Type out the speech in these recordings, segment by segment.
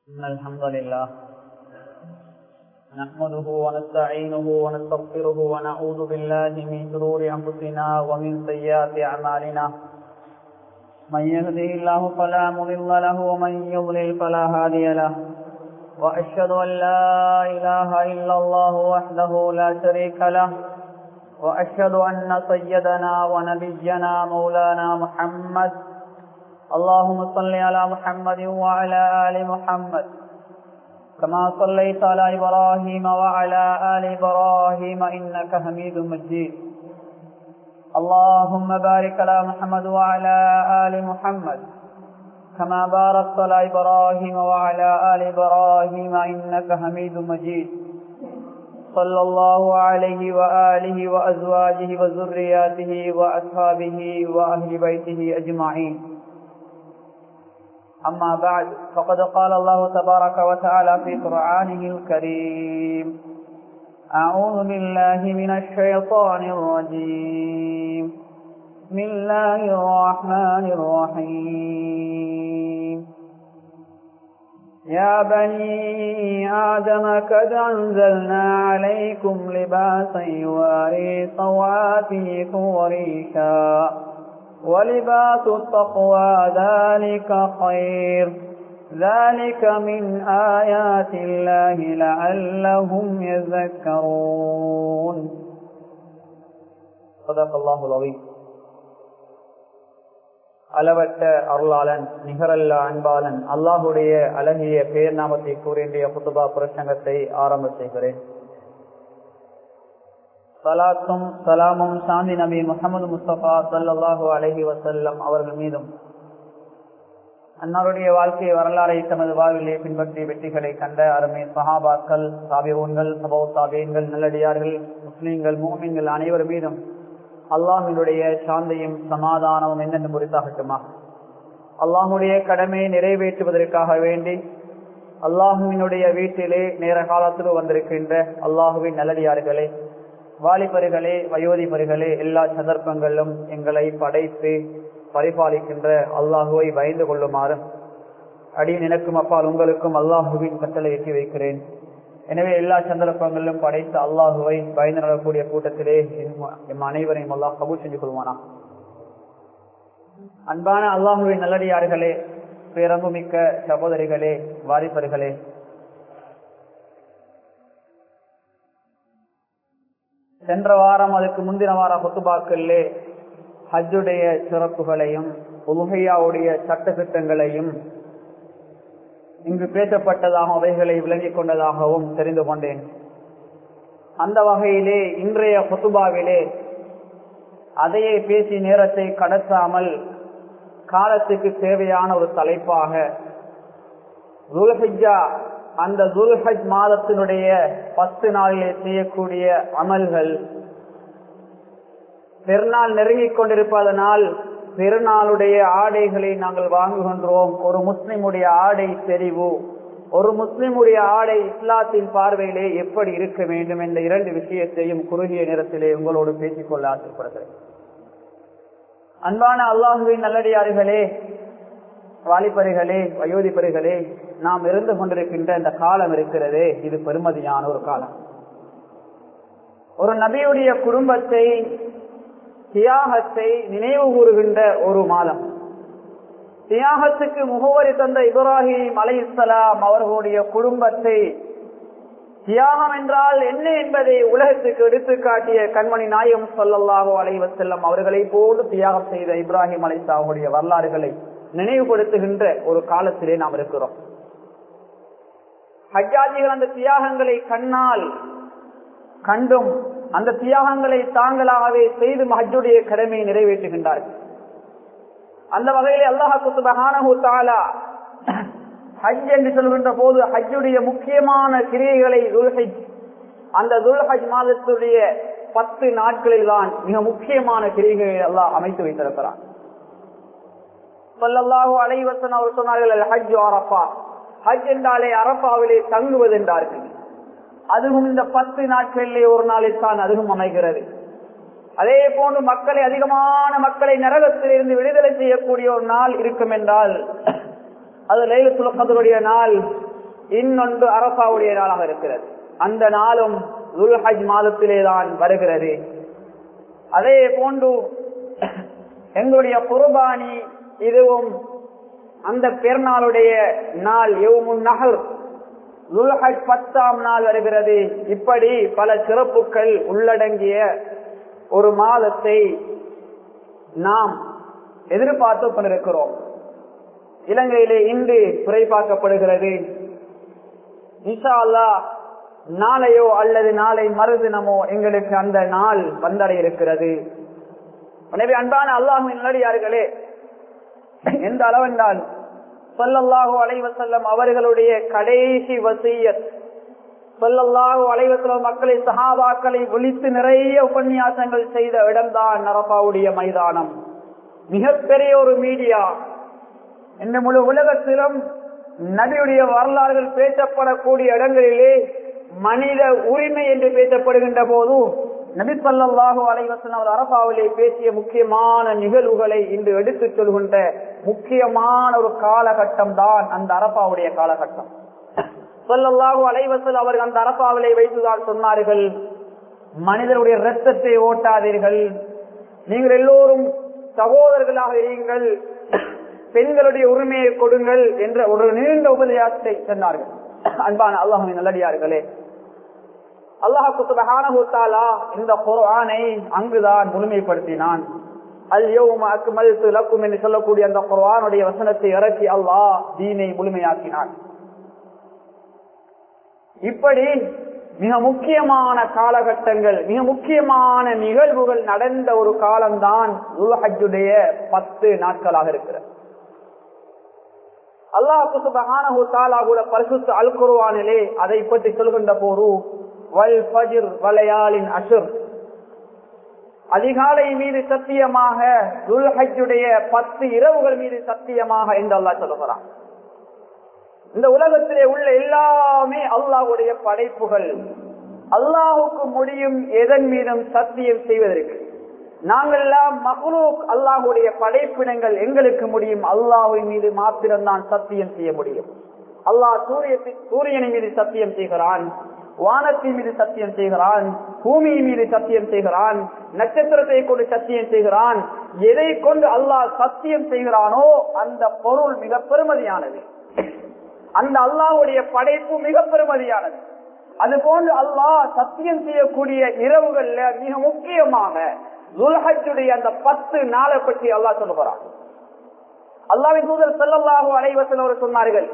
إن الحمد لله نحمده ونستعينه ونستغفره ونعوذ بالله من شرور أنفسنا ومن سيئات أعمالنا من يهده الله فلا مضل له ومن يضلل فلا هادي له وأشهد أن لا إله إلا الله وحده لا شريك له وأشهد أن سيدنا ونبينا مولانا محمد اللهم صل على محمد وعلى آل محمد كما صليت على إبراهيم وعلى آل إبراهيم إنك حميد مجيد اللهم بارك على محمد وعلى آل محمد كما باركت على إبراهيم وعلى آل إبراهيم إنك حميد مجيد صلى الله عليه وآله وأزواجه وذرياته وأصحابه وأهل بيته أجمعين أما بعد فقد قال الله تبارك وتعالى في قرآنه الكريم أعوذ بالله من الشيطان الرجيم بسم الله الرحمن الرحيم يا بني آدم قد أنزلنا عليكم لباسا يواري سواتيكم وريشا ولباس التقوى ذلك خير ذلك من آيات الله لعلهم يذكرون صدق الله العظيم அளவற்ற அருளாளன் நிகரல்ல அன்பாளன் அல்லாஹுடைய அழகிய பேர் நாமத்தை கூறிய புத்துபா பிரசங்கத்தை ஆரம்ப செய்கிறேன் சலாத்தும் சலாமும் சாந்தி நபி முகமது முஸ்தபா சல்லாஹூ அலஹி வசல்லம் அவர்கள் மீதும் அன்னாருடைய வாழ்க்கை வரலாறை தமது வாழ்விலே பின்பற்றி வெற்றிகளை கண்ட அருமை சஹாபாக்கள் சாபியோன்கள் சபோ சாபியன்கள் நல்லடியார்கள் முஸ்லீம்கள் மூமின்கள் அனைவர் மீதும் அல்லாஹினுடைய சாந்தையும் சமாதானமும் என்னென்று முறித்தாகட்டுமா அல்லாஹுடைய கடமையை நிறைவேற்றுவதற்காக வேண்டி அல்லாஹுவினுடைய வீட்டிலே நேர காலத்தில் வந்திருக்கின்ற அல்லாஹுவின் நல்லடியார்களே வாலிபர்களே வயோதிபர்களே எல்லா சந்தர்ப்பங்களிலும் எங்களை படைத்து பரிபாலிக்கின்ற அல்லாஹுவை பயந்து கொள்ளுமாறு அடி நினைக்கும் அப்பால் உங்களுக்கும் அல்லாஹுவின் கட்டளை எட்டி வைக்கிறேன் எனவே எல்லா சந்தர்ப்பங்களிலும் படைத்த அல்லாஹுவை பயந்து நடக்கூடிய கூட்டத்திலே எம் அனைவரையும் அல்லாஹ் கபூல் செஞ்சு கொள்வானா அன்பான அல்லாஹுவின் நல்லடியார்களே பேரம்புமிக்க சகோதரிகளே வாலிபர்களே சென்ற வாரம் அதுக்கு முந்தின வார கொத்துபாக்கல்லே ஹஜ்ஜுடைய சிறப்புகளையும் உலகையாவுடைய சட்ட திட்டங்களையும் இங்கு பேசப்பட்டதாக அவைகளை விளங்கிக் கொண்டதாகவும் தெரிந்து கொண்டேன் அந்த வகையிலே இன்றைய கொத்துபாவிலே அதையே பேசி நேரத்தை கடத்தாமல் காலத்துக்கு தேவையான ஒரு தலைப்பாக துல்ஹிஜா அந்த துல்ஹஜ் மாதத்தினுடைய பத்து நாளிலே செய்யக்கூடிய அமல்கள் பெருநாள் நெருங்கிக் கொண்டிருப்பதனால் பெருநாளுடைய ஆடைகளை நாங்கள் வாங்குகின்றோம் ஒரு முஸ்லிமுடைய ஆடை தெரிவு ஒரு முஸ்லிமுடைய ஆடை இஸ்லாத்தின் பார்வையிலே எப்படி இருக்க வேண்டும் என்ற இரண்டு விஷயத்தையும் குறுகிய நேரத்திலே உங்களோடு பேசிக்கொள்ள ஆசைப்படுகிறேன் அன்பான அல்லாஹுவின் நல்லடியார்களே வாலிபரிகளே வயோதிபரிகளே நாம் இருந்து கொண்டிருக்கின்ற இந்த காலம் இருக்கிறதே இது பெருமதியான ஒரு காலம் ஒரு நபியுடைய குடும்பத்தை தியாகத்தை நினைவு கூறுகின்ற ஒரு மாதம் தியாகத்துக்கு முகவரி தந்த இப்ராஹிம் அலை இஸ்லாம் அவர்களுடைய குடும்பத்தை தியாகம் என்றால் என்ன என்பதை உலகத்துக்கு எடுத்து காட்டிய கண்மணி நாயம் சொல்லல்லாஹோ அலைவசல்லம் அவர்களை போன்று தியாகம் செய்த இப்ராஹிம் அலைசாவுடைய வரலாறுகளை நினைவுபடுத்துகின்ற ஒரு காலத்திலே நாம் இருக்கிறோம் ஹஜ்ஜாஜிகள் அந்த தியாகங்களை கண்ணால் கண்டும் அந்த தியாகங்களை தாங்களாகவே செய்து ஹஜ்ஜுடைய கடமையை நிறைவேற்றுகின்றார்கள் அந்த வகையிலே அல்லாஹு தாலா ஹஜ் என்று சொல்கின்ற போது ஹஜ்ஜுடைய முக்கியமான கிரியைகளை துல்ஹஜ் அந்த துல்ஹஜ் மாதத்துடைய பத்து நாட்களில் தான் மிக முக்கியமான கிரியைகளை அல்லாஹ் அமைத்து வைத்திருக்கிறான் சொல்லல்லாஹு அலைவசன் அவர் சொன்னார்கள் ஹஜ் அரப்பா ஹஜ் என்றாலே அரப்பாவிலே தங்குவது என்றார்கள் அதுவும் இந்த பத்து நாட்களிலே ஒரு நாளில் தான் அதுவும் அமைகிறது அதே போன்று மக்களை அதிகமான மக்களை நரகத்திலிருந்து விடுதலை செய்யக்கூடிய ஒரு நாள் இருக்கும் என்றால் அது லைலத்துல் கதருடைய நாள் இன்னொன்று அரபாவுடைய நாளாக இருக்கிறது அந்த நாளும் துல்ஹஜ் மாதத்திலே தான் வருகிறது அதே போன்று எங்களுடைய குர்பானி இதுவும் அந்த பெருநாளுடைய நாள் எவ்முன் நகர் துல்ஹஜ் பத்தாம் நாள் வருகிறது இப்படி பல சிறப்புகள் உள்ளடங்கிய ஒரு மாதத்தை நாம் எதிர்பார்த்து கொண்டிருக்கிறோம் இலங்கையிலே இன்று குறைபார்க்கப்படுகிறது இன்ஷா அல்லா நாளையோ அல்லது நாளை மறுதினமோ எங்களுக்கு அந்த நாள் வந்தடைய இருக்கிறது எனவே அன்பான அல்லாஹின் நல்லடியார்களே எந்த அளவென்றால் சொல்லல்லாஹு அலைவசல்லம் அவர்களுடைய கடைசி வசியத் சொல்லல்லாஹு அலைவசல்லம் மக்களை சஹாபாக்களை ஒழித்து நிறைய உபன்யாசங்கள் செய்த இடம்தான் நரப்பாவுடைய மைதானம் மிகப்பெரிய ஒரு மீடியா இந்த முழு உலகத்திலும் நபியுடைய வரலாறுகள் பேசப்படக்கூடிய இடங்களிலே மனித உரிமை என்று பேசப்படுகின்ற போது நபி சொல்லாஹு அலைவசன் அவர் அரபாவிலே பேசிய முக்கியமான நிகழ்வுகளை இன்று எடுத்துச் சொல்கின்ற முக்கியமான ஒரு காலகட்டம் தான் அந்த அரபாவுடைய காலகட்டம் சொல்லல்லாஹு அலைவசல் அவர்கள் அந்த அரபாவிலே வைத்துதான் சொன்னார்கள் மனிதனுடைய ரத்தத்தை ஓட்டாதீர்கள் நீங்கள் எல்லோரும் சகோதரர்களாக இருங்கள் பெண்களுடைய உரிமையை கொடுங்கள் என்ற ஒரு நீண்ட உபதேசத்தை சொன்னார்கள் அன்பான அல்லாஹின் நல்லடியார்களே அல்லாஹு சுபஹானஹுத்தாலா இந்த குர்ஆனை அங்குதான் முழுமைப்படுத்தினான் அல்யோம அக்மல்து லக்கும் என்று சொல்லக்கூடிய அந்த குர்ஆனுடைய வசனத்தை இறக்கி அல்லாஹ் தீனை முழுமையாக்கினான் இப்படி மிக முக்கியமான காலகட்டங்கள் மிக முக்கியமான நிகழ்வுகள் நடந்த ஒரு காலம்தான் உலஹஜுடைய பத்து நாட்களாக இருக்கிறது அல்லாஹு சுபஹானஹு தஆலா கூட பரிசுத்த அல் குர்ஆனிலே அதை பற்றி சொல்கின்ற போது வல் ஃபஜ்ர் வலையாலின் அஷர் அதிகாலை மீது சத்தியமாக துல்ஹஜ்ஜுடைய பத்து இரவுகள் மீது சத்தியமாக என்று அல்லாஹ் சொல்லுகிறான் இந்த உலகத்திலே உள்ள எல்லாமே அல்லாஹுடைய படைப்புகள் அல்லாஹுக்கு முடியும் எதன் மீதும் சத்தியம் செய்வதற்கு நாங்கள் எல்லாம் மகுலூக் அல்லாஹுடைய படைப்பினங்கள் எங்களுக்கு முடியும் அல்லாஹின் மீது மாத்திரம்தான் சத்தியம் செய்ய முடியும் அல்லாஹ் சூரியத்தின் சூரியனை மீது சத்தியம் செய்கிறான் வானத்தின் மீது சத்தியம் செய்கிறான் பூமியின் மீது சத்தியம் செய்கிறான் நட்சத்திரத்தை கொண்டு சத்தியம் செய்கிறான் எதை கொண்டு அல்லாஹ் சத்தியம் செய்கிறானோ அந்த பொருள் மிக பெருமதியானது அந்த அல்லாஹுடைய படைப்பு மிக பெருமதியானது அது போன்று அல்லாஹ் சத்தியம் செய்யக்கூடிய இரவுகள்ல மிக முக்கியமாக துல்ஹஜுடைய அந்த பத்து நாளை பற்றி அல்லாஹ் சொல்லுகிறான் அல்லாவின் தூதர் செல்லல்லாஹு அனைவசல் அவர் சொன்னார்கள்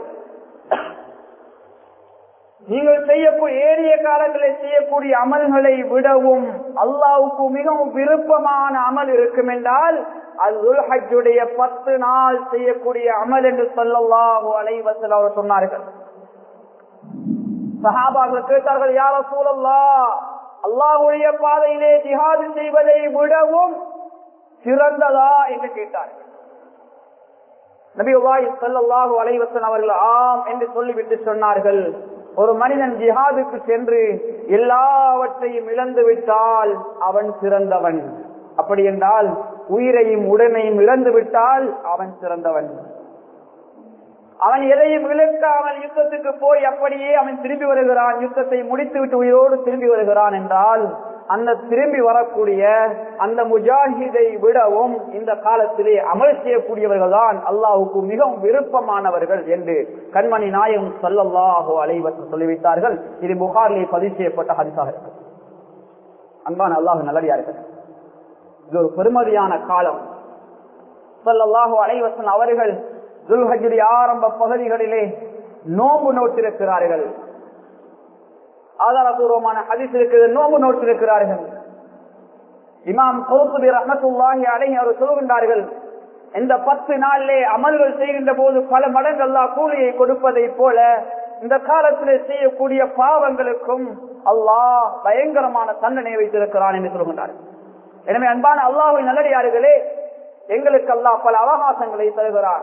நீங்கள் செய்யக்கூடிய ஏறிய காலங்களில் செய்யக்கூடிய அமல்களை விடவும் அல்லாவுக்கு மிகவும் விருப்பமான அமல் இருக்கும் என்றால் அது துல்ஹஜுடைய பத்து நாள் செய்யக்கூடிய அமல் என்று சொல்லல்லாஹு அலைவசல் அவர் சொன்னார்கள் சஹாபாக்கள் கேட்டார்கள் யார சூழல்லா அல்லாஹுடைய பாதையிலே ஜிஹாது செய்வதை விடவும் சிறந்ததா என்று கேட்டார்கள் நபி சல்லாஹூ அலைவசன் அவர்கள் ஆம் என்று சொல்லிவிட்டு சொன்னார்கள் ஒரு மனிதன் ஜிஹாதுக்கு சென்று எல்லாவற்றையும் இழந்து விட்டால் அவன் சிறந்தவன் அப்படி என்றால் உயிரையும் உடமையும் இழந்து விட்டால் அவன் சிறந்தவன் அவன் எதையும் இழக்காமல் யுத்தத்துக்கு போய் அப்படியே அவன் திரும்பி வருகிறான் யுத்தத்தை முடித்து விட்டு உயிரோடு திரும்பி வருகிறான் என்றால் அந்த திரும்பி வரக்கூடிய அந்த முஜாஹிதை விடவும் இந்த காலத்திலே அமல் செய்யக்கூடியவர்கள் தான் அல்லாஹுக்கு மிகவும் விருப்பமானவர்கள் என்று கண்மணி நாயகம் சல்லல்லாஹோ அலைவசம் சொல்லிவிட்டார்கள் இது புகாரிலே பதிவு செய்யப்பட்ட ஹரிசாக இருக்கு அன்பான அல்லாஹு நல்லடியார்கள் இது ஒரு பெருமதியான காலம் சல்லல்லாஹோ அலைவசன் அவர்கள் துல்ஹஜுரி ஆரம்ப பகுதிகளிலே நோம்பு நோட்டிருக்கிறார்கள் ஆதாரபூர்வமான ஹதிஸ் இருக்குது நோம்பு நோட்டிருக்கிறார்கள் இமாம் கௌசுபி ரஹமத்துல்லாஹி அலைஹி அவர் சொல்கின்றார்கள் இந்த பத்து நாளிலே அமல்கள் செய்கின்ற போது பல மடங்கு அல்லா கூலியை கொடுப்பதை போல இந்த காலத்திலே செய்யக்கூடிய பாவங்களுக்கும் அல்லாஹ் பயங்கரமான தண்டனை வைத்திருக்கிறான் என்று சொல்கின்றார் எனவே அன்பான அல்லாஹின் நல்லடியார்களே எங்களுக்கு அல்லாஹ் பல அவகாசங்களை தருகிறான்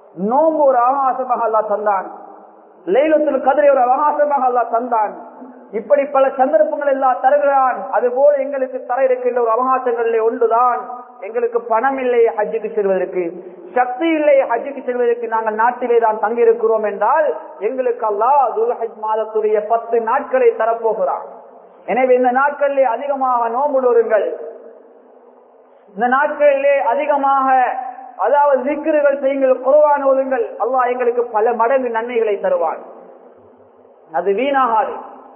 நோம்பு ஒரு அவகாசமாக அல்லா தந்தான் லைலத்தில் கதிரை ஒரு அவகாசமாக அல்லா தந்தான் இப்படி பல சந்தர்ப்பங்கள் எல்லாம் தருகிறான் அதுபோல் எங்களுக்கு தர இருக்கின்ற ஒரு அவகாசங்களிலே ஒன்றுதான் எங்களுக்கு பணம் இல்லை ஹஜ்ஜுக்கு செல்வதற்கு சக்தி இல்லை ஹஜ்ஜுக்கு செல்வதற்கு நாங்கள் நாட்டிலே தான் தங்கியிருக்கிறோம் என்றால் எங்களுக்கு அல்லாஹ் துல்ஹஜ் மாதத்துடைய பத்து நாட்களை தரப்போகிறான் எனவே இந்த நாட்களிலே அதிகமாக நோம்புடுங்கள் இந்த நாட்களிலே அதிகமாக அதாவது சிக்கர்கள் செய்யுங்கள் குருவான் ஓதுங்கள் அல்லாஹ் எங்களுக்கு பல மடங்கு நன்மைகளை தருவான் அது வீணாகாது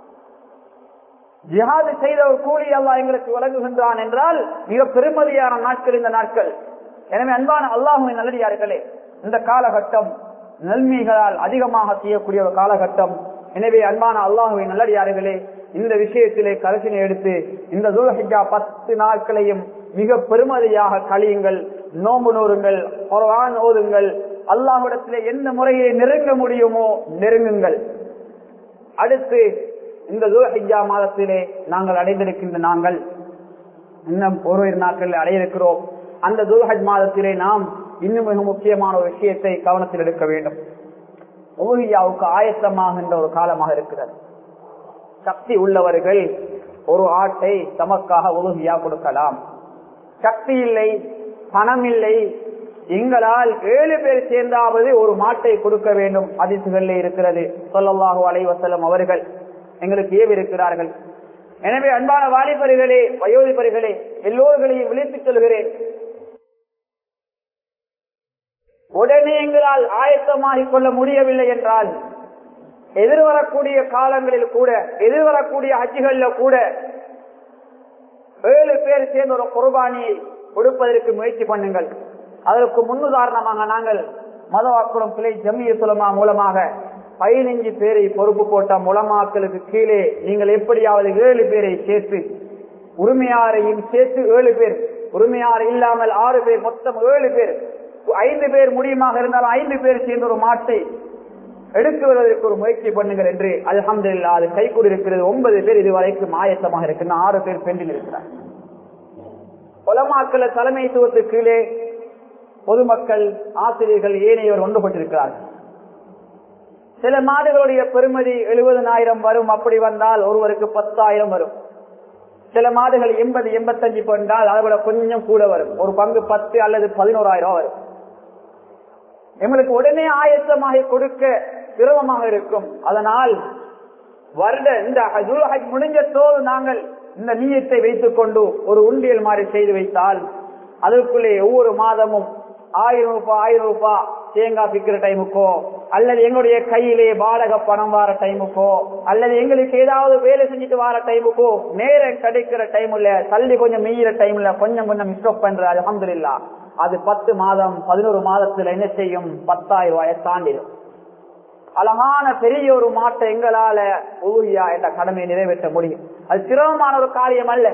ஜிஹாது செய்த ஒரு கூலி அல்லாஹ் எங்களுக்கு வழங்குகின்றான் என்றால் மிக பெருமதியான நாட்கள் இந்த நாட்கள் எனவே அன்பான அல்லாஹுவின் நல்லடியார்களே இந்த காலகட்டம் நன்மைகளால் அதிகமாக செய்யக்கூடிய ஒரு காலகட்டம் எனவே அன்பான அல்லாஹுவின் நல்லடியார்களே இந்த விஷயத்திலே கருத்தினை எடுத்து இந்த துல்ஹிஜா பத்து நாட்களையும் மிக பெருமதியாக கழியுங்கள் நோம்பு நூறுங்கள் குர்ஆன் ஓதுங்கள் அல்லாஹ்விடத்திலே எந்த முறையை நெருங்க முடியுமோ நெருங்குங்கள் அடுத்து இந்த துல்ஹிஜா மாதத்திலே நாங்கள் அடைந்திருக்கின்ற நாங்கள் இன்னும் ஒரு நாட்களில் அடையிருக்கிறோம் அந்த துல்ஹஜ் மாதத்திலே நாம் இன்னும் மிக முக்கியமான ஒரு விஷயத்தை கவனத்தில் எடுக்க வேண்டும் ஓஹியாவுக்கு ஆயத்தமாகின்ற ஒரு காலமாக இருக்கிறது சக்தி உள்ளவர்கள் ஒரு ஆட்டை தமக்காக ஒழுகியா கொடுக்கலாம் சக்தி இல்லை பணம் இல்லை எங்களால் ஏழு பேர் சேர்ந்தாவது ஒரு மாட்டை கொடுக்க வேண்டும் அதிசுகளில் இருக்கிறது சொல்லல்லாஹு அலைவசலம் அவர்கள் எங்களுக்கு ஏவிருக்கிறார்கள் எனவே அன்பான வாலிபர்களே வயோதிபர்களே எல்லோர்களையும் விழித்துச் சொல்கிறேன் உடனே எங்களால் ஆயத்தமாகிக் கொள்ள முடியவில்லை என்றால் எதிர்வரக்கூடிய காலங்களில் கூட எதிர்வரக்கூடிய ஹஜ்ஜிகள்ல கூட ஏழு பேர் சேர்ந்த ஒரு குர்பானியை கொடுப்பதற்கு முயற்சி பண்ணுங்கள் அதற்கு முன்னுதாரணமாக நாங்கள் மதவாக்குளம் பிள்ளை ஜம்மிய சுலமா மூலமாக பதினைஞ்சு பேரை பொறுப்பு போட்ட முலமாக்களுக்கு கீழே நீங்கள் எப்படியாவது ஏழு பேரை சேர்த்து உரிமையாரையும் சேர்த்து ஏழு பேர் உரிமையார் இல்லாமல் ஆறு பேர் மொத்தம் ஏழு பேர் ஐந்து பேர் முடியுமாக இருந்தால் ஐந்து பேர் சேர்ந்த ஒரு மாட்டை எடுக்குவதற்கு ஒரு முயற்சி பண்ணுங்கள் என்று அல்ஹம்துல்லா அது கைகூடி இருக்கிறது ஒன்பது பேர் இதுவரைக்கும் ஆயத்தமாக இருக்கின்ற ஆறு பேர் பெண்ணில் இருக்கிறார் கொலமாக்கள தலைமைத்துவத்துக்கு கீழே பொதுமக்கள் ஆசிரியர்கள் ஏனையோர் ஒன்றுபட்டிருக்கிறார்கள் சில மாடுகளுடைய பெருமதி எழுபதனாயிரம் வரும் அப்படி வந்தால் ஒருவருக்கு பத்தாயிரம் வரும் சில மாடுகள் எண்பது எண்பத்தஞ்சு பண்ணால் அதை விட கொஞ்சம் கூட வரும் ஒரு பங்கு பத்து அல்லது பதினோராயிரம் வரும் எங்களுக்கு உடனே ஆயத்தமாக கொடுக்க சிரமமாக இருக்கும் அதனால் வருட இந்த ஹஜ் முடிஞ்ச தோது நாங்கள் இந்த நீயத்தை வைத்துக் கொண்டு ஒரு உண்டியல் மாதிரி செய்து வைத்தால் அதற்குள்ளே ஒவ்வொரு மாதமும் ஆயிரம் ரூபாய் ஆயிரம் ரூபாய் தேங்காய் பிக்கிற டைமுக்கோ அல்லது எங்களுடைய கையிலே பாடக பணம் வார டைமுக்கோ அல்லது எங்களுக்கு ஏதாவது வேலை செஞ்சுட்டு வார டைமுக்கோ நேரம் கிடைக்கிற டைம்ல தள்ளி கொஞ்சம் மெய்யிற டைம்ல கொஞ்சம் கொஞ்சம் மிஸ்டோப் பண்ற அலமதுல்லா அது பத்து மாதம் பதினோரு மாதத்துல என்ன செய்யும் பத்தாயிரம் ரூபாயை தாண்டிடும் அழகான பெரிய ஒரு மாட்டை எங்களால ஊழியா என்ற கடமையை நிறைவேற்ற முடியும் அது சிரமமான ஒரு காரியம் அல்ல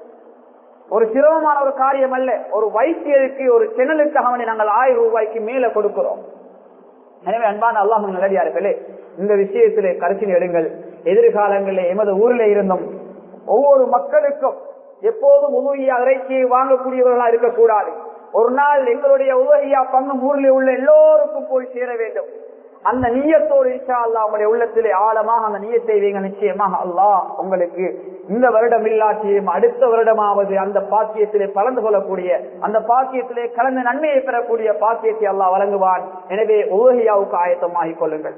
ஒரு சிரமமான ஒரு காரியம் அல்ல ஒரு வைத்தியருக்கு ஒரு கிணலுக்கு அவனை நாங்கள் ஆயிரம் ரூபாய்க்கு மேல கொடுக்கிறோம் எனவே அன்பான அல்லாஹ் நல்லடியார்களே இந்த விஷயத்திலே கருத்தில் எடுங்கள் எதிர்காலங்களில் எமது ஊரில் இருந்தும் ஒவ்வொரு மக்களுக்கும் எப்போதும் உதவியா இறைச்சியை வாங்கக்கூடியவர்களா இருக்கக்கூடாது ஒரு நாள் எங்களுடைய உதவியா பங்கும் ஊரில் உள்ள எல்லோருக்கும் போய் சேர வேண்டும் அந்த நீயத்தோடு இன்ஷா அல்லா உங்களுடைய உள்ளத்திலே ஆழமாக அந்த நீயத்தை வைங்க நிச்சயமாக அல்லாஹ் உங்களுக்கு இந்த வருடம் இல்லாட்டியும் அடுத்த வருடமாவது அந்த பாக்கியத்திலே கலந்து கொள்ளக்கூடிய அந்த பாக்கியத்திலே கலந்து நன்மையை பெறக்கூடிய பாக்கியத்தை அல்லாஹ் வழங்குவான் எனவே உலகியாவுக்கு ஆயத்தமாகிக் கொள்ளுங்கள்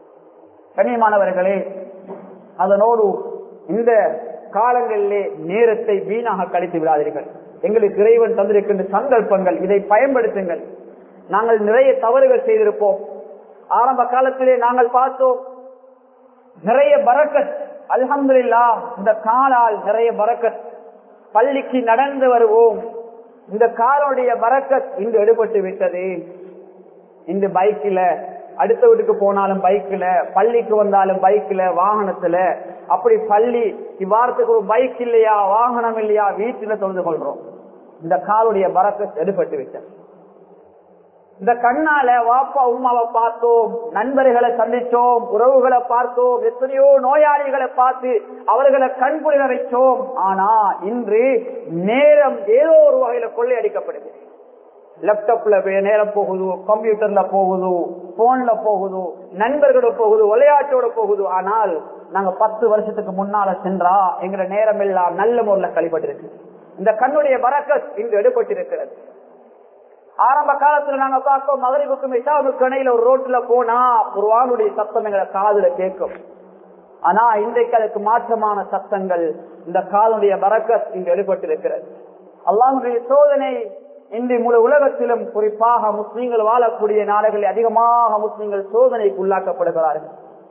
கண்ணியமானவர்களே அதனோடு இந்த காலங்களிலே நேரத்தை வீணாக கழித்து விடாதீர்கள் எங்களுக்கு இறைவன் தந்திருக்கின்ற சந்தர்ப்பங்கள் இதை பயன்படுத்துங்கள் நாங்கள் நிறைய தவறுகள் செய்திருப்போம் ஆரம்ப காலத்திலே நாங்கள் பார்த்தோம் நிறைய பறக்கத் அல்ஹம்துல்லா இந்த காலால் நிறைய பறக்கத் பள்ளிக்கு நடந்து வருவோம் இந்த காரோடைய பறக்கத் இன்று எடுபட்டு விட்டது இந்த பைக்கில அடுத்த வீட்டுக்கு போனாலும் பைக்ல பள்ளிக்கு வந்தாலும் பைக்ல வாகனத்துல அப்படி பள்ளி இவ்வாரத்துக்கு ஒரு பைக் இல்லையா வாகனம் இல்லையா வீட்டுல தொழுது கொள்றோம் இந்த காலுடைய பறக்கத் எடுபட்டு விட்டது இந்த கண்ணால வாப்பா உமாவை பார்த்தோம் நண்பர்களை சந்திச்சோம் உறவுகளை பார்த்தோம் எத்தனையோ நோயாளிகளை பார்த்து அவர்களை கண்புரித வைச்சோம் ஆனா இன்று நேரம் ஏதோ ஒரு வகையில கொள்ளையடிக்கப்படுது லேப்டாப்ல நேரம் போகுது கம்ப்யூட்டர்ல போகுது போன்ல போகுது நண்பர்களோட போகுது விளையாட்டோட போகுது ஆனால் நாங்க பத்து வருஷத்துக்கு முன்னால சென்றா எங்க நேரம் எல்லாம் நல்ல முறையில் கழிப்பட்டிருக்கு இந்த கண்ணுடைய பறக்கத் இங்கு எடுபட்டிருக்கிறது ஆரம்ப காலத்துல நாங்க பார்ப்போம் மகரிபுக்கும் இஷாவுக்கு இடையில ஒரு ரோட்ல போனா குர்வானுடைய சத்தம் எங்களை காதுல கேட்கும் ஆனா இன்றைக்கு அதுக்கு மாற்றமான சத்தங்கள் இந்த காலுடைய பறக்கத் இங்கு எடுபட்டிருக்கிறது அல்லாஹுடைய சோதனை இன்று முழு உலகத்திலும் குறிப்பாக முஸ்லீம்கள் வாழக்கூடிய நாடுகளில் அதிகமாக முஸ்லீம்கள் சோதனைக்கு உள்ளாக்கப்படுகிறார்கள்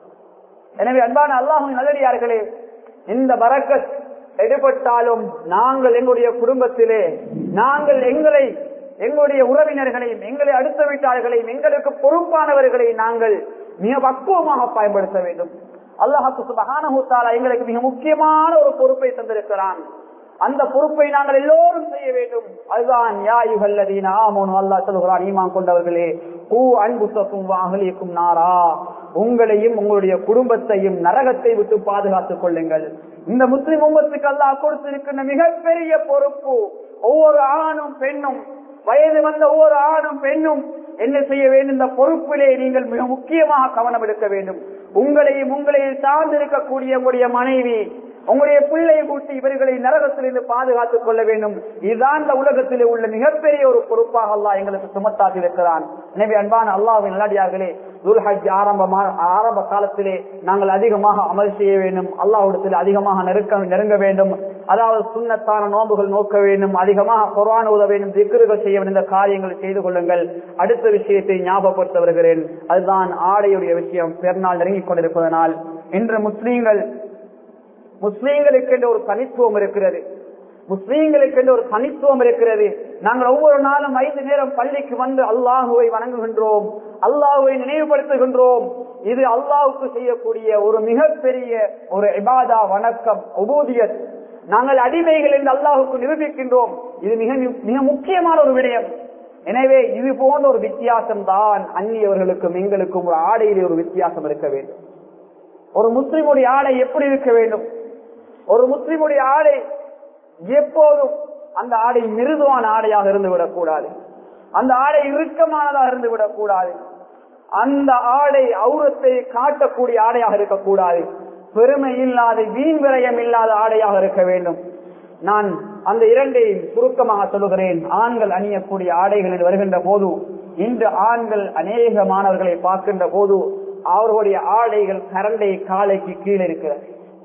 எனவே அன்பான அல்லாஹும் நல்லடியார்களே இந்த பறக்கத் எடுபட்டாலும் நாங்கள் எங்களுடைய குடும்பத்திலே நாங்கள் எங்களை எங்களுடைய உறவினர்களையும் எங்களை அடுத்த வீட்டார்களையும் எங்களுக்கு பொறுப்பானவர்களை நாங்கள் மிக பக்குவமாக பயன்படுத்த வேண்டும் அல்லாஹாக்கு சுபகான எங்களுக்கு மிக முக்கியமான ஒரு பொறுப்பை தந்திருக்கிறான் அந்த பொறுப்பை நாங்கள் எல்லோரும் செய்ய வேண்டும் அதுதான் யாயுகல்லதீன ஆமோனு அல்லா சொல்கிறான் ஈமான் கொண்டவர்களே பூ அன்புசக்கும் வாகலிக்கும் நாரா உங்களையும் உங்களுடைய குடும்பத்தையும் நரகத்தை விட்டு பாதுகாத்துக் கொள்ளுங்கள் இந்த முஸ்லிம் உம்மத்துக்கு அல்லா கொடுத்திருக்கின்ற மிகப்பெரிய பொறுப்பு ஒவ்வொரு ஆணும் பெண்ணும் வயது வந்த ஒவ்வொரு ஆணும் பெண்ணும் என்ன செய்ய வேண்டும் இந்த பொறுப்பிலே நீங்கள் மிக முக்கியமாக கவனம் எடுக்க வேண்டும் உங்களையும் உங்களையும் சார்ந்திருக்கக்கூடிய உங்களுடைய மனைவி உங்களுடைய பிள்ளை கூட்டி இவர்களை நரகத்திலிருந்து பாதுகாத்துக் கொள்ள வேண்டும் இதுதான் இந்த உலகத்திலே உள்ள மிகப்பெரிய ஒரு பொறுப்பாக அல்லாஹ் எங்களுக்கு சுமத்தாக்கி இருக்கிறான் எனவே அன்பான அல்லாஹின் நல்லடியார்களே துல்ஹஜ் ஆரம்பமா ஆரம்ப காலத்திலே நாங்கள் அதிகமாக அமல் செய்ய வேண்டும் அல்லாஹிடத்தில் அதிகமாக நெருக்க நெருங்க வேண்டும் அதாவது சுண்ணத்தான நோம்புகள் நோக்க வேண்டும் அதிகமாக குரான் உத வேண்டும் திக்ருகள் செய்ய வேண்டும் இந்த காரியங்களை செய்து கொள்ளுங்கள் அடுத்த விஷயத்தை ஞாபகப்படுத்த வருகிறேன் அதுதான் ஆடையுடைய விஷயம் பெருநாள் நெருங்கிக் கொண்டிருப்பதனால் இன்று முஸ்லீம்கள் முஸ்லீம்களுக்கு என்று ஒரு தனித்துவம் இருக்கிறது முஸ்லீம்களுக்கு என்று ஒரு தனித்துவம் இருக்கிறது நாங்கள் ஒவ்வொரு நாளும் ஐந்து நேரம் பள்ளிக்கு வந்து அல்லாஹுவை வணங்குகின்றோம் அல்லாஹுவை நினைவுபடுத்துகின்றோம் இது அல்லாஹுக்கு செய்யக்கூடிய ஒரு மிகப்பெரிய ஒரு இபாதா வணக்கம் உபூதியத் நாங்கள் அடிமைகள் என்று அல்லாஹுக்கு நிரூபிக்கின்றோம் இது மிக மிக முக்கியமான ஒரு விடயம் எனவே இது போன்ற ஒரு வித்தியாசம் தான் அந்நியவர்களுக்கும் எங்களுக்கும் ஒரு ஆடையிலே ஒரு வித்தியாசம் இருக்க வேண்டும் ஒரு முஸ்லிமுடைய ஆடை எப்படி இருக்க வேண்டும் ஒரு முஸ்லிமுடைய ஆடை எப்போதும் அந்த ஆடை மிருதுவான ஆடையாக இருந்து விடக்கூடாது அந்த ஆடை இறுக்கமானதாக இருந்து விடக்கூடாது அந்த ஆடை அவுரத்தை காட்டக்கூடிய ஆடையாக இருக்கக்கூடாது பெருமை இல்லாத வீண் விரயம் இல்லாத ஆடையாக இருக்க வேண்டும் நான் அந்த இரண்டையும் சுருக்கமாக சொல்லுகிறேன் ஆண்கள் அணியக்கூடிய ஆடைகளில் வருகின்ற போது இன்று ஆண்கள் அநேக மாணவர்களை பார்க்கின்ற போது அவர்களுடைய ஆடைகள் கரண்டை காலைக்கு கீழே இருக்கிறது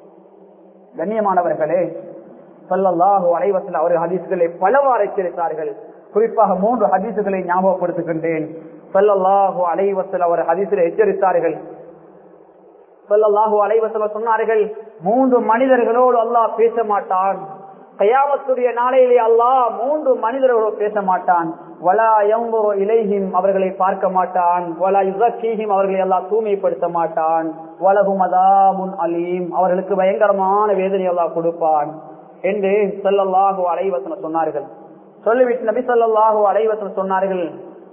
கண்ணியமானவர்களே சொல்லல்லாஹு அலைவசல் அவர்கள் ஹதீசுகளை பலவாறு எச்சரித்தார்கள் குறிப்பாக மூன்று ஹதீசுகளை ஞாபகப்படுத்துகின்றேன் சொல்லல்லாஹு அலைவசல் அவர் ஹதீசில் எச்சரித்தார்கள் சொல்லல்லாஹு அலைவசல் சொன்னார்கள் மூன்று மனிதர்களோடு அல்லாஹ் பேச மாட்டான் கயாமத்துடைய நாளையிலே அல்லாஹ் மூன்று மனிதர்களோடு பேச மாட்டான் வலா எம்போ இலைஹிம் அவர்களை பார்க்க மாட்டான் வலா யுகீஹிம் அவர்களை எல்லாம் தூய்மைப்படுத்த மாட்டான் வலகும் அதாமுன் அலீம் அவர்களுக்கு பயங்கரமான வேதனை எல்லாம் கொடுப்பான் என்று சொல்லல்லாஹு அலைவசன சொன்னார்கள் சொல்லிவிட்டு நபி சொல்லல்லாஹு அலைவசன சொன்னார்கள்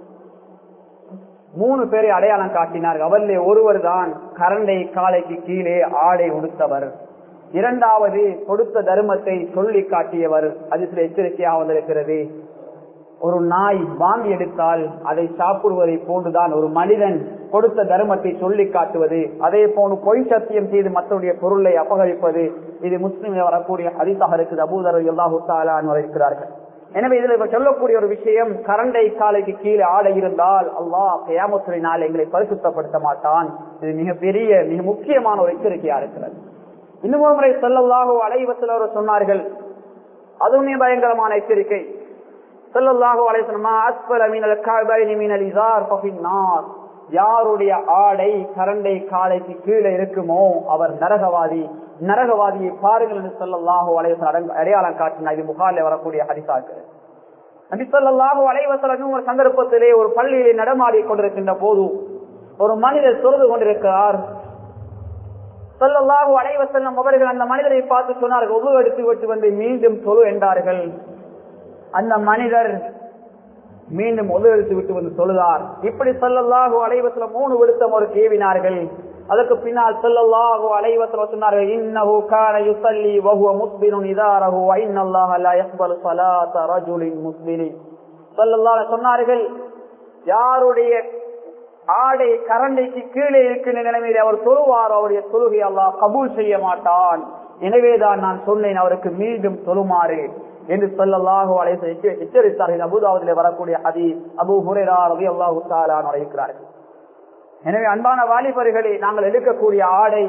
மூணு பேரை அடையாளம் காட்டினார்கள் அவரிலே ஒருவர் தான் கரண்டை காலைக்கு கீழே ஆடை உடுத்தவர் இரண்டாவது கொடுத்த தர்மத்தை சொல்லி காட்டியவர் அது சில எச்சரிக்கையாக வந்திருக்கிறது ஒரு நாய் வாங்கி எடுத்தால் அதை சாப்பிடுவதை போன்றுதான் ஒரு மனிதன் கொடுத்த தர்மத்தை சொல்லி காட்டுவது அதே போன்று பொய் சத்தியம் செய்து மற்றவருடைய பொருளை அபகரிப்பது இது முஸ்லிம் வரக்கூடிய ஹரிசாக இருக்குது அபூதர் எல்லாஹு தாலான் இருக்கிறார்கள் எனவே இதுல இப்ப சொல்லக்கூடிய ஒரு விஷயம் கரண்டை காலைக்கு கீழே ஆடை இருந்தால் அல்லாஹ் கயாமத்துறை நாள் எங்களை பரிசுத்தப்படுத்த மாட்டான் இது மிக பெரிய மிக முக்கியமான ஒரு எச்சரிக்கையா இருக்கிறது இன்னும் முறை சொல்லல்லாஹோ அலைவத்தில் அவர் சொன்னார்கள் அதுவுமே பயங்கரமான எச்சரிக்கை சொல்லல்லாஹோ அலைவசனமா அஸ்பல மீனல் காய்பாய் மீனல் இசார் நார் யாருடைய ஆடை கரண்டை காலைக்கு கீழே இருக்குமோ அவர் நரகவாதி நரகவாதியை பாருங்கள் என்று சொல்லல்லாஹோ அலைவசன் அடையாளம் காட்டினார் இது முகாலில் வரக்கூடிய ஹரிசாக்கு நபி சொல்லல்லாஹோ அலைவசலம் ஒரு சந்தர்ப்பத்திலே ஒரு பள்ளியிலே நடமாடி கொண்டிருக்கின்ற போது ஒரு மனிதர் தொழுது கொண்டிருக்கிறார் சொல்லல்லாஹு அலைவசல்லம் அவர்கள் அந்த மனிதரை பார்த்து சொன்னார்கள் ஒவ்வொரு எடுத்து விட்டு வந்து மீண்டும் தொழு என்றார்கள் அந்த மனிதர் மீண்டும் ஒது எடுத்து விட்டு வந்து சொல்லுதார் இப்படி சொல்லல்லாஹு அலைவசலம் மூணு விடுத்தம் ஒரு கேவினார்கள் அதற்கு பின்னால் சொல்லல்லாஹு அலைவசலம் சொன்னார்கள் இன்னஹு கான யுஸல்லி வஹுவ முஸ்பினுன் இதாரஹு வ இன்னல்லாஹ லா யக்பலு ஸலாத ரஜுலின் முஸ்லிமின் சொல்லலாம் சொன்னார்கள் யாருடைய ஆடை கரண்டைக்கு கீழே இருக்கின்ற நிலைமையில் அவர் தொழுவார் அவருடைய தொழுகை அல்லாஹ் கபூல் செய்ய மாட்டான் எனவேதான் நான் சொன்னேன் அவருக்கு மீண்டும் தொழுமாறு என்று சொல்லலாக அழைத்து எச்சரித்தார்கள் அபுதாவதிலே வரக்கூடிய அதி அபு ஹுரேரா ரவி அல்லாஹு தாலான் அழைக்கிறார்கள் எனவே அன்பான வாலிபர்களை நாங்கள் எடுக்கக்கூடிய ஆடை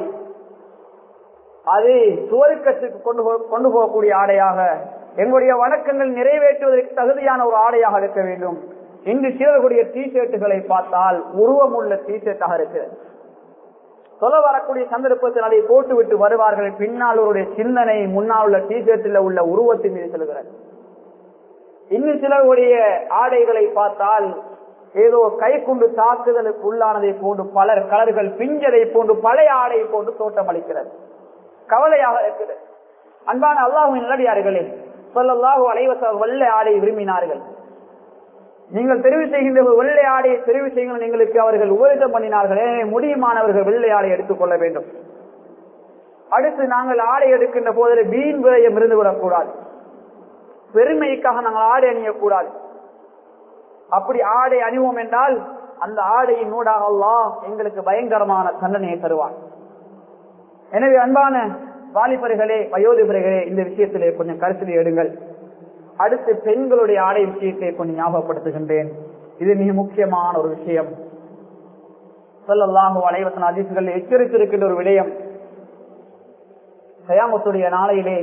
அது சுவருக்கத்துக்கு கொண்டு போ கொண்டு போகக்கூடிய ஆடையாக எங்களுடைய வணக்கங்கள் நிறைவேற்றுவதற்கு தகுதியான ஒரு ஆடையாக இருக்க வேண்டும் இன்று சிலர்களுடைய டி ஷர்ட்டுகளை பார்த்தால் உருவம் உள்ள டி ஷர்ட்டாக இருக்கிறது சொல்ல வரக்கூடிய சந்தர்ப்பத்தில் அதை போட்டுவிட்டு வருவார்கள் பின்னால் அவருடைய சிந்தனை முன்னால் உள்ள டி ஷர்ட்டில் உள்ள உருவத்தின் மீது செல்கிறது இன்னும் சிலருடைய ஆடைகளை பார்த்தால் ஏதோ கை கொண்டு தாக்குதலுக்கு உள்ளானதை போன்று பலர் கலர்கள் பிஞ்சதை போன்று பழைய ஆடை போன்று தோட்டம் அளிக்கிறது கவலையாக இருக்கிறது அன்பான அல்லாஹுவின் நல்லடியார்களே சொல்லல்லாஹு அலைவச வெள்ளை ஆடை விரும்பினார்கள் நீங்கள் தெரிவு செய்கின்ற வெள்ளை ஆடையை தெரிவு செய்யுங்கள் எங்களுக்கு அவர்கள் உபரிதம் பண்ணினார்கள் எனவே முடியுமானவர்கள் வெள்ளை ஆடை எடுத்துக்கொள்ள வேண்டும் அடுத்து நாங்கள் ஆடை எடுக்கின்ற போதில் வீண் விரயம் இருந்து விடக்கூடாது பெருமைக்காக நாங்கள் ஆடை அணியக்கூடாது அப்படி ஆடை அணிவோம் என்றால் அந்த ஆடையின் நூடாக அல்லாஹ் எங்களுக்கு பயங்கரமான தண்டனையை தருவான் எனவே அன்பான வாலிபர்களே வயோதிபர்களே இந்த விஷயத்திலே கொஞ்சம் கருத்தில் எடுங்கள் அடுத்து பெண்களுடைய ஆடை விஷயத்தை கொஞ்சம் ஞாபகப்படுத்துகின்றேன் இது மிக முக்கியமான ஒரு விஷயம் சொல்லல்லாஹு அலைவசன அதிசுகள் எச்சரித்திருக்கின்ற ஒரு விடயம் சயாமத்துடைய நாளையிலே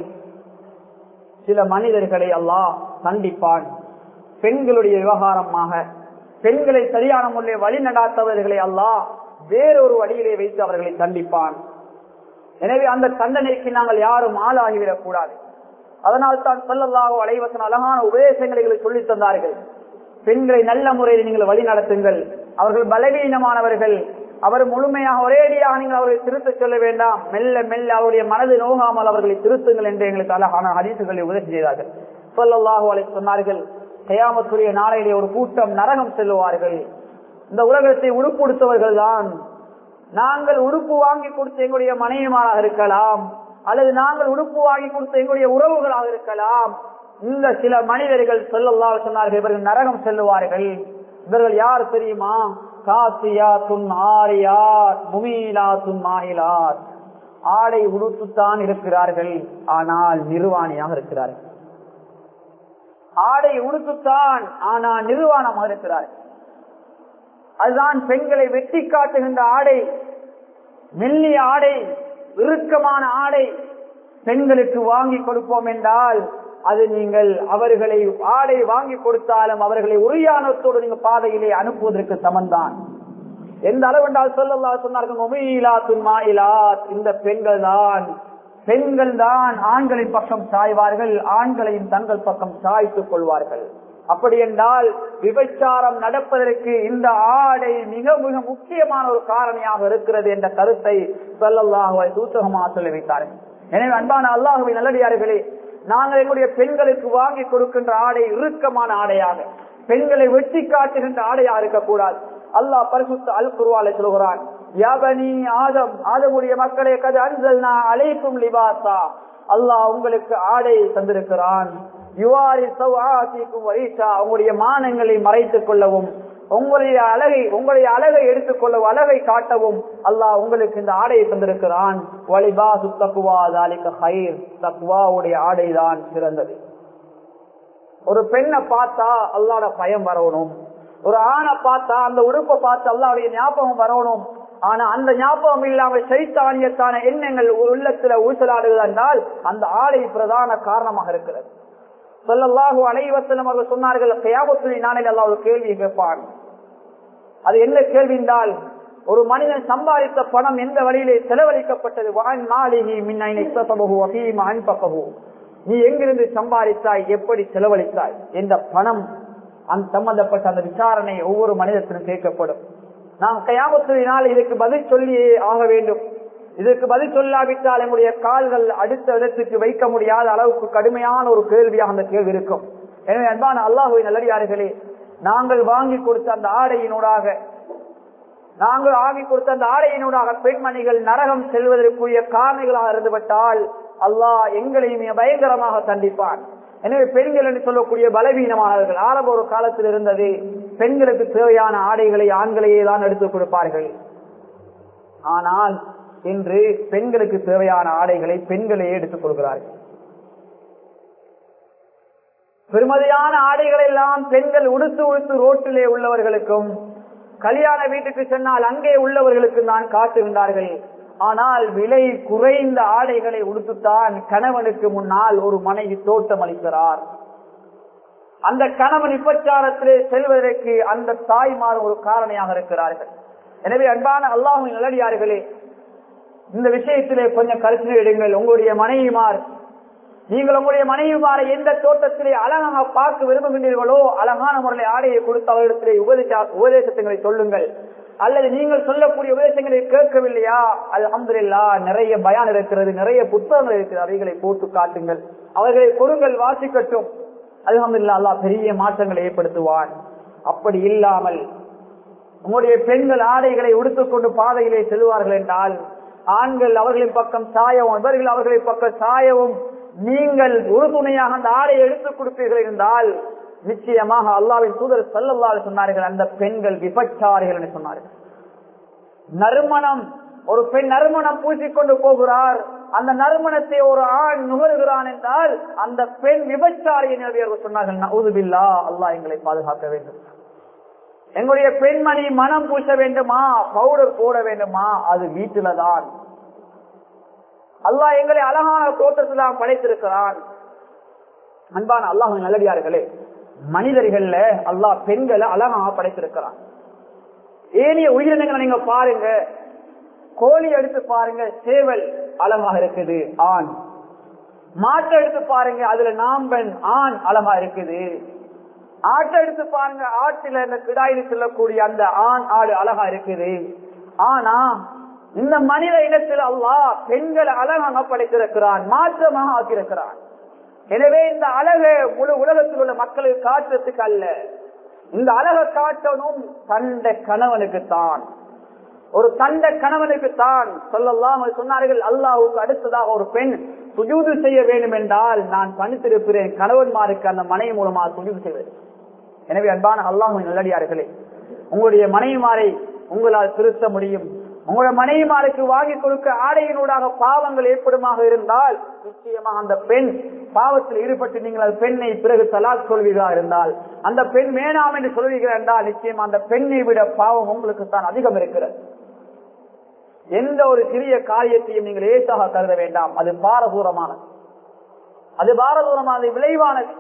சில மனிதர்களை அல்லாஹ் தண்டிப்பான் பெண்களுடைய விவகாரமாக பெண்களை சரியான முறையில் வழி நடாத்தவர்களை அல்லாஹ் வேறொரு வழியிலே வைத்து அவர்களை தண்டிப்பான் எனவே அந்த தண்டனைக்கு நாங்கள் யாரும் ஆளாகிவிடக் கூடாது அதனால் தான் சொல்லல்லாக அலைவசன அழகான உபதேசங்களை எங்களுக்கு சொல்லித் தந்தார்கள் பெண்களை நல்ல முறையில் நீங்கள் வழி நடத்துங்கள் அவர்கள் பலவீனமானவர்கள் அவர் முழுமையாக ஒரேடியாக நீங்கள் அவர்களை திருத்த சொல்ல வேண்டாம் மெல்ல மெல்ல அவருடைய மனது நோகாமல் அவர்களை திருத்துங்கள் என்று எங்களுக்கு அழகான ஹதீசுகளை உதவி செய்தார்கள் சொல்லல்லாஹு அலை சொன்னார்கள் கயாமத்துடைய நாளையிலே ஒரு கூட்டம் நரகம் செல்லுவார்கள் இந்த உலகத்தை உடுப்படுத்தவர்கள் தான் நாங்கள் உடுப்பு வாங்கி கொடுத்த எங்களுடைய மனைவிமாராக இருக்கலாம் அல்லது நாங்கள் உடுப்பு வாங்கி கொடுத்த எங்களுடைய உறவுகளாக இருக்கலாம் இந்த சில மனிதர்கள் சொல்லல்லா சொன்னார்கள் இவர்கள் நரகம் செல்லுவார்கள் இவர்கள் யார் தெரியுமா காசியா துன் ஆரியார் முமீலா துன் மாயிலார் ஆடை உடுத்துத்தான் இருக்கிறார்கள் ஆனால் நிர்வாணியாக இருக்கிறார்கள் ஆடை உடுத்துத்தான் ஆனால் நிர்வாணமாக இருக்கிறார்கள் அதுதான் பெண்களை வெட்டி காட்டுகின்ற ஆடை மெல்லிய ஆடை இறுக்கமான ஆடை பெண்களுக்கு வாங்கி கொடுப்போம் என்றால் அது நீங்கள் அவர்களை ஆடை வாங்கி கொடுத்தாலும் அவர்களை உரியானத்தோடு நீங்க பாதையிலே அனுப்புவதற்கு சமந்தான் எந்த அளவு என்றால் சொல்லல்லா சொன்னார்கள் இந்த பெண்கள் தான் பெண்கள் தான் ஆண்களின் பக்கம் சாய்வார்கள் ஆண்களையும் தங்கள் பக்கம் சாய்த்துக் கொள்வார்கள் அப்படி என்றால் விபச்சாரம் நடப்பதற்கு இந்த ஆடை மிக மிக முக்கியமான ஒரு காரணியாக இருக்கிறது என்ற கருத்தை சொல்லல்லாஹுவை சூத்தகமாக சொல்லி வைத்தார்கள் எனவே அன்பான அல்லாஹுவை நல்லடியார்களே நாங்கள் எங்களுடைய பெண்களுக்கு வாங்கி கொடுக்கின்ற ஆடை இறுக்கமான ஆடையாக பெண்களை வெட்டி காட்டுகின்ற ஆடையா இருக்கக்கூடாது அல்லாஹ் பரிசுத்த அல் குருவாலை சொல்கிறான் யாபனி ஆதம் ஆதமுடைய மக்களே கது அன்சல் அழைக்கும் லிபாசா அல்லாஹ் உங்களுக்கு ஆடை தந்திருக்கிறான் உங்களுடைய மானங்களை மறைத்துக் கொள்ளவும் உங்களுடைய அழகை உங்களுடைய அழகை எடுத்துக்கொள்ளவும் அழகை காட்டவும் அல்லாஹ் உங்களுக்கு இந்த ஆடையை தந்திருக்கிறான் வலிபா சுத்தக்குவா தாலிக்க ஹைர் தக்குவாவுடைய ஆடைதான் சிறந்தது ஒரு பெண்ணை பார்த்தா அல்லாட பயம் வரணும் ஒரு ஆணை பார்த்தா அந்த உடுப்பை பார்த்து அல்லாவுடைய ஞாபகம் வரணும் ஆனா அந்த ஞாபகம் இல்லாம சைத்தானியத்தான எண்ணங்கள் உள்ளத்துல ஊசலாடுவது என்றால் அந்த ஆடை பிரதான காரணமாக இருக்கிறது சொல்லல்லாஹு அனைவசலம் அவர்கள் சொன்னார்கள் கயாபத்துறை நாளில் அல்லா ஒரு கேள்வி கேட்பான் அது என்ன கேள்வி என்றால் ஒரு மனிதன் சம்பாதித்த பணம் எந்த வழியிலே செலவழிக்கப்பட்டது வான் மாளிகை மின் பக்ககு நீ எங்கிருந்து சம்பாதித்தாய் எப்படி செலவழித்தாய் என்ற பணம் அந்த சம்பந்தப்பட்ட அந்த விசாரணை ஒவ்வொரு மனிதத்திலும் கேட்கப்படும் நாம் கயாமத்துவினால் இதுக்கு பதில் சொல்லியே ஆக வேண்டும் இதற்கு பதில் சொல்லாவிட்டால் நம்முடைய கால்கள் அடுத்த இடத்துக்கு வைக்க முடியாத அளவுக்கு கடுமையான ஒரு கேள்வியாக அந்த கேள்வி இருக்கும் எனவே அன்பான அல்லாஹுவை நல்லடியார்களே நாங்கள் வாங்கி கொடுத்த அந்த ஆடையினூடாக நாங்கள் வாங்கி கொடுத்த அந்த ஆடையினூடாக பெண்மணிகள் நரகம் செல்வதற்குரிய காரணிகளாக இருந்துவிட்டால் அல்லாஹ் எங்களையும் பயங்கரமாக தண்டிப்பான் எனவே பெண்கள் என்று சொல்லக்கூடிய பலவீனமானவர்கள் ஆரம்ப ஒரு காலத்தில் இருந்தது பெண்களுக்கு தேவையான ஆடைகளை ஆண்களையே தான் எடுத்துக் கொடுப்பார்கள் ஆனால் இன்று பெண்களுக்கு தேவையான ஆடைகளை பெண்களே எடுத்துக் கொள்கிறார்கள் பெருமதியான ஆடைகள் எல்லாம் பெண்கள் உடுத்து உடுத்து ரோட்டிலே உள்ளவர்களுக்கும் கல்யாண வீட்டுக்கு சென்னால் அங்கே உள்ளவர்களுக்கு தான் காட்டுகின்றார்கள் ஆனால் விலை குறைந்த ஆடைகளை உடுத்துத்தான் கணவனுக்கு முன்னால் ஒரு மனைவி தோட்டம் அளிக்கிறார் அந்த கணவன் விபச்சாரத்திலே செல்வதற்கு அந்த தாய்மார் ஒரு காரணியாக இருக்கிறார்கள் எனவே அன்பான அல்லாஹின் நல்லடியார்களே இந்த விஷயத்திலே கொஞ்சம் கருத்து எடுங்கள் உங்களுடைய மனைவிமார் நீங்கள் உங்களுடைய மனைவிமாரை எந்த தோட்டத்திலே அழகாக பார்க்க விரும்புகின்றீர்களோ அழகான முறையில் ஆடையை கொடுத்து அவரிடத்திலே உபதேச உபதேசங்களை சொல்லுங்கள் அல்லது நீங்கள் சொல்லக்கூடிய உபதேசங்களை கேட்கவில்லையா அல்ஹம்துலில்லா நிறைய பயான் இருக்கிறது நிறைய புத்தகங்கள் இருக்கிறது அவைகளை போட்டு காட்டுங்கள் அவர்களை கொடுங்கள் வாசிக்கட்டும் அல்ஹம்துலில்லா அல்லாஹ் பெரிய மாற்றங்களை ஏற்படுத்துவான் அப்படி இல்லாமல் உங்களுடைய பெண்கள் ஆடைகளை உடுத்துக்கொண்டு பாதையிலே செல்வார்கள் என்றால் ஆண்கள் அவர்களின் பக்கம் சாயவும் இவர்கள் அவர்களின் பக்கம் சாயவும் நீங்கள் உறுதுணையாக அந்த ஆடையை எடுத்துக் கொடுப்பீர்கள் இருந்தால் நிச்சயமாக அல்லாவின் தூதர் சல்லல்லால் சொன்னார்கள் அந்த பெண்கள் விபச்சாரிகள் என்று சொன்னார்கள் நறுமணம் ஒரு பெண் நறுமணம் பூசிக்கொண்டு போகிறார் அந்த நறுமணத்தை ஒரு ஆண் நுகருகிறான் என்றால் அந்த பெண் விபச்சாரி என்று சொன்னார்கள் நவுதுபில்லா அல்லாஹ் எங்களை பாதுகாக்க வேண்டும் எங்களுடைய பெண்மணி மனம் பூச வேண்டுமா பவுடர் போட வேண்டுமா அது வீட்டில தான் அல்லாஹ் எங்களை அழகான தோற்றத்தில் தான் படைத்திருக்கிறான் அன்பான அல்லாஹ் நல்லடியார்களே மனிதர்கள்ல அல்லாஹ் பெண்களை அழகாக படைத்திருக்கிறான் ஏனைய உயிரினங்களை நீங்க பாருங்க கோழி எடுத்து பாருங்க சேவல் அழகாக இருக்குது ஆண் மாட்டை எடுத்து பாருங்க அதுல நாம்பன் ஆண் அழகா இருக்குது ஆட்டை எடுத்து பாருங்க ஆட்டில இந்த கிடாயில் செல்லக்கூடிய அந்த ஆண் ஆடு அழகா இருக்குது ஆனா இந்த மனித இனத்தில் அல்லாஹ் பெண்களை அழகாக படைத்திருக்கிறான் மாற்றமாக ஆக்கியிருக்கிறான் எனவே இந்த அழகை முழு உலகத்தில் உள்ள மக்களுக்கு காட்டுறதுக்கு அல்ல இந்த அழகை காட்டணும் தண்ட கணவனுக்கு தான் ஒரு தண்ட கணவனுக்கு தான் சொல்லலாம் சொன்னார்கள் அல்லாஹுக்கு அடுத்ததாக ஒரு பெண் சுஜூது செய்ய வேண்டும் என்றால் நான் பணித்திருக்கிறேன் கணவன்மாருக்கு அந்த மனை மூலமாக சுஜூது செய்வது எனவே அன்பான அல்லாஹு நல்லடியார்களே உங்களுடைய மனைவிமாரை உங்களால் திருத்த முடியும் உங்களுடைய மனைவிமாருக்கு வாங்கி கொடுக்க ஆடையினூடாக பாவங்கள் ஏற்படுமாக இருந்தால் நிச்சயமாக அந்த பெண் பாவத்தில் ஈடுபட்டு நீங்கள் அந்த பெண்ணை பிறகு தலாக் சொல்வீர்களா இருந்தால் அந்த பெண் வேணாம் என்று சொல்வீர்கள் என்றால் நிச்சயம் அந்த பெண்ணை விட பாவம் உங்களுக்கு தான் அதிகம் இருக்கிறது எந்த ஒரு சிறிய காரியத்தையும் நீங்கள் லேசாக கருத வேண்டாம் அது பாரதூரமானது அது பாரதூரமானது விளைவானது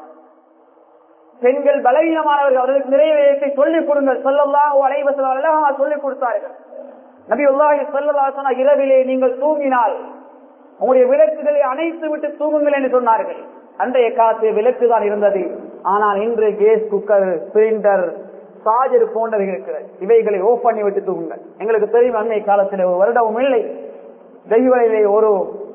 பெண்கள் பலவீனமானவர்கள் அவர்களுக்கு நிறைவேற்றி சொல்லிக் கொடுங்கள் சொல்லலாம் அனைவசம் அழகாக சொல்லிக் கொடுத்தார்கள் நபி உல்லாஹி சொல்லலா இரவிலே நீங்கள் தூங்கினால் உங்களுடைய விளக்குகளை அணைத்து விட்டு தூங்குங்கள் என்று சொன்னார்கள் அன்றைய காலத்து விளக்கு தான் இருந்தது ஆனால் இன்று கேஸ் குக்கர் சிலிண்டர் சார்ஜர் போன்றவை இருக்கிறது இவைகளை ஓப் பண்ணி விட்டு தூங்குங்கள் எங்களுக்கு தெரியும் அன்னை காலத்தில் ஒரு வருடமும் இல்லை தெய்வலையிலே ஒரு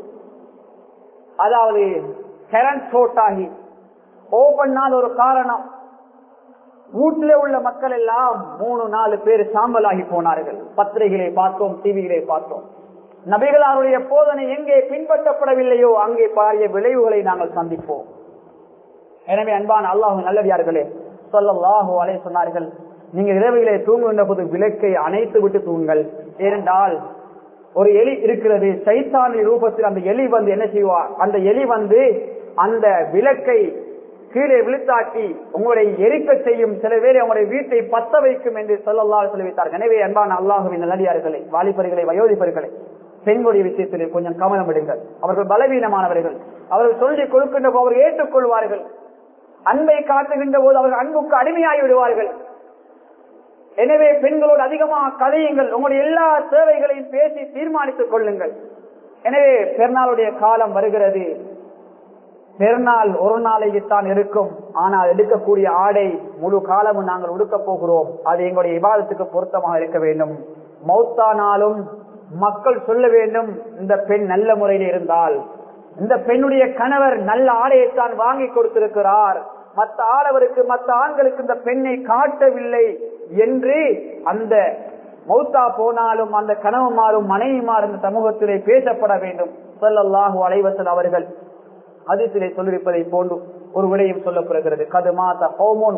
அதாவது கரண்ட் ஷோட் ஆகி ஓபன்னால் ஒரு காரணம் வீட்டிலே உள்ள மக்கள் எல்லாம் மூணு நாலு பேர் சாம்பலாகி போனார்கள் பத்திரிகைகளை பார்த்தோம் டிவிகளை பார்த்தோம் நபிகளாருடைய போதனை எங்கே பின்பற்றப்படவில்லையோ அங்கே பாரிய விளைவுகளை நாங்கள் சந்திப்போம் எனவே அன்பான அல்லாஹு நல்லவியார்களே சொல்லல்லாஹோ அலை சொன்னார்கள் நீங்க இரவுகளை தூங்குகின்ற போது விளக்கை அணைத்து விட்டு தூங்குங்கள் ஏனென்றால் ஒரு எலி இருக்கிறது சைத்தானி ரூபத்தில் அந்த எலி வந்து என்ன செய்வார் அந்த எலி வந்து அந்த விளக்கை கீழே விழுத்தாக்கி உங்களை எரிக்க செய்யும் சில பேர் உங்களுடைய வீட்டை பத்த வைக்கும் என்று சொல்லலாம் சொல்லி வைத்தார் எனவே அன்பான அல்லாஹுவின் நல்லடியார்களை வாலிபர்களை வயோதிபர்களை பெண்களுடைய விஷயத்திலே கொஞ்சம் கவனம் எடுங்கள் அவர்கள் பலவீனமானவர்கள் அவர்கள் சொல்லி கொடுக்கின்ற போது அவர்கள் ஏற்றுக்கொள்வார்கள் அன்பை காட்டுகின்ற போது அவர்கள் அன்புக்கு அடிமையாகி விடுவார்கள் எனவே பெண்களோடு அதிகமாக கதையுங்கள் உங்களுடைய எல்லா தேவைகளையும் பேசி தீர்மானித்துக் கொள்ளுங்கள் எனவே பெருநாளுடைய காலம் வருகிறது பெருநாள் ஒரு நாளைக்கு தான் இருக்கும் ஆனால் எடுக்கக்கூடிய ஆடை முழு காலமும் நாங்கள் உடுக்க போகிறோம் அது எங்களுடைய விவாதத்துக்கு பொருத்தமாக இருக்க வேண்டும் மௌத்தானாலும் மக்கள் சொல்ல வேண்டும் இந்த பெண் நல்ல முறையில் இருந்தால் இந்த பெண்ணுடைய கணவர் நல்ல ஆடையைத்தான் வாங்கி கொடுத்திருக்கிறார் மற்ற ஆடவருக்கு மற்ற ஆண்களுக்கு இந்த பெண்ணை காட்டவில்லை என்று அந்த மௌத்தா போனாலும் அந்த கணவன்மாரும் மனைவிமார் இந்த சமூகத்திலே பேசப்பட வேண்டும் சொல்லல்லாஹு அலைவசல் அவர்கள் அதிசிலே சொல்லியிருப்பதை போன்று ஒரு விடயம் சொல்லப்படுகிறது கதுமாத ஹோமோன்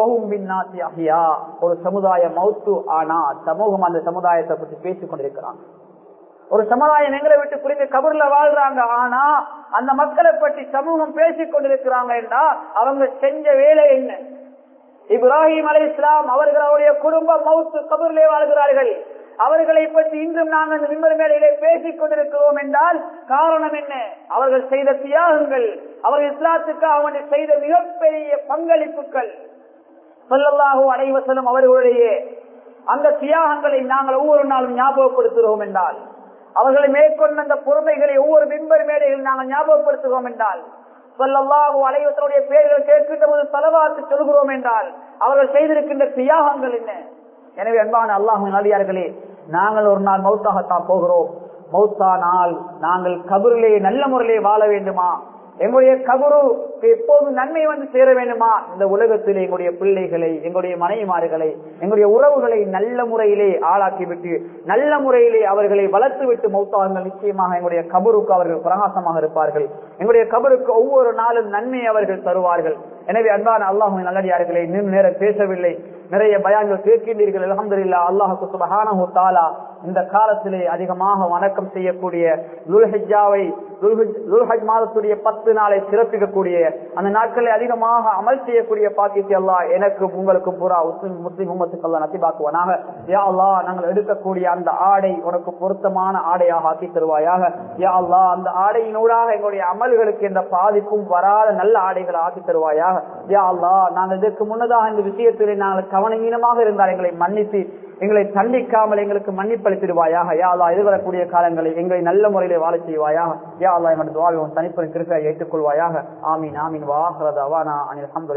ஒரு சமுதாய மௌத்து ஆனா சமூகம் அந்த சமுதாயத்தை பற்றி பேசிக் கொண்டிருக்கிறாங்க ஒரு சமுதாயம் எங்களை விட்டு புரிந்து கபூர்ல வாழ்றாங்க ஆனா அந்த மக்களை பற்றி சமூகம் பேசிக் கொண்டிருக்கிறாங்க என்றா அவங்க செஞ்ச வேலை என்ன இப்ராஹிம் அலி இஸ்லாம் அவர்களுடைய குடும்பம் மவுத்து கபூர்லே வாழ்கிறார்கள் அவர்களை பற்றி இன்றும் நாங்கள் அந்த விம்பர் மேடையிலே பேசிக் கொண்டிருக்கிறோம் என்றால் காரணம் என்ன அவர்கள் செய்த தியாகங்கள் அவர்கள் இஸ்லாத்துக்கு அவங்க செய்த மிகப்பெரிய பங்களிப்புகள் சொல்லல்லாஹோ அனைவசனும் அவர்களுடைய அந்த தியாகங்களை நாங்கள் ஒவ்வொரு நாளும் ஞாபகப்படுத்துகிறோம் என்றால் அவர்களை மேற்கொண்ட அந்த பொறுமைகளை ஒவ்வொரு மின்பர் மேடையில் நாங்கள் ஞாபகப்படுத்துகிறோம் என்றால் சொல்லல்லாஹு அலைவசனுடைய பேர்கள் கேட்கின்ற போது தலவாத்து சொல்கிறோம் என்றால் அவர்கள் செய்திருக்கின்ற தியாகங்கள் என்ன எனவே அன்பான அல்லாஹின் அடியார்களே நாங்கள் ஒரு நாள் மௌத்தாகத்தான் போகிறோம் மௌத்தானால் நாங்கள் கபூரிலே நல்ல முறையிலே வாழ வேண்டுமா எங்களுடைய கபுருக்கு எப்போது நன்மை வந்து சேர வேண்டுமா இந்த உலகத்தில் எங்களுடைய பிள்ளைகளை எங்களுடைய மனைவிமார்களை எங்களுடைய உறவுகளை நல்ல முறையிலே ஆளாக்கிவிட்டு நல்ல முறையிலே அவர்களை வளர்த்து விட்டு மௌத்தாங்கள் நிச்சயமாக எங்களுடைய கபருக்கு அவர்கள் பிரகாசமாக இருப்பார்கள் எங்களுடைய கபருக்கு ஒவ்வொரு நாளும் நன்மை அவர்கள் தருவார்கள் எனவே அன்பான அல்லாஹுவின் நல்லடியார்களை இன்னும் நேரம் பேசவில்லை நிறைய பயான்கள் கேட்கின்றீர்கள் அலமதுல்லா அல்லாஹுக்கு சுபஹானஹு தாலா இந்த காலத்திலே அதிகமாக வணக்கம் செய்யக்கூடிய லுல்ஹஜாவை லுல்ஹஜ் மாதத்துடைய பத்து நாளை சிறப்பிக்கக்கூடிய அந்த நாட்களை அதிகமாக அமல் செய்யக்கூடிய பாக்கியத்தை அல்லாஹ் எனக்கும் உங்களுக்கும் பூரா முஸ்லிம் முஸ்லிம் உம்மத்துக்கு அல்லா நசிபாக்குவனாக யா அல்லாஹ் நாங்கள் எடுக்கக்கூடிய அந்த ஆடை உனக்கு பொருத்தமான ஆடையாக ஆக்கி தருவாயாக யா அல்லாஹ் அந்த ஆடையினூடாக எங்களுடைய அமல்களுக்கு எந்த பாதிப்பும் வராத நல்ல ஆடைகளை ஆக்கி தருவாயாக யா அல்லாஹ் நாங்கள் இதற்கு முன்னதாக இந்த விஷயத்திலே நாங்கள் கவனங்கீனமாக இருந்தால் எங்களை மன்னித்து எங்களை தண்டிக்காமல் எங்களுக்கு மன்னிப்பளித்திடுவாயாக யா அல்லா எதிர்வரக்கூடிய காலங்களை எங்களை நல்ல முறையிலே வாழ செய்வாயாக யா அல்லா என்னோட துவாவை தனிப்பெரும் கிருப்பை ஏற்றுக்கொள்வாயாக ஆமீன் ஆமீன் வாஹரதாவானா அனில்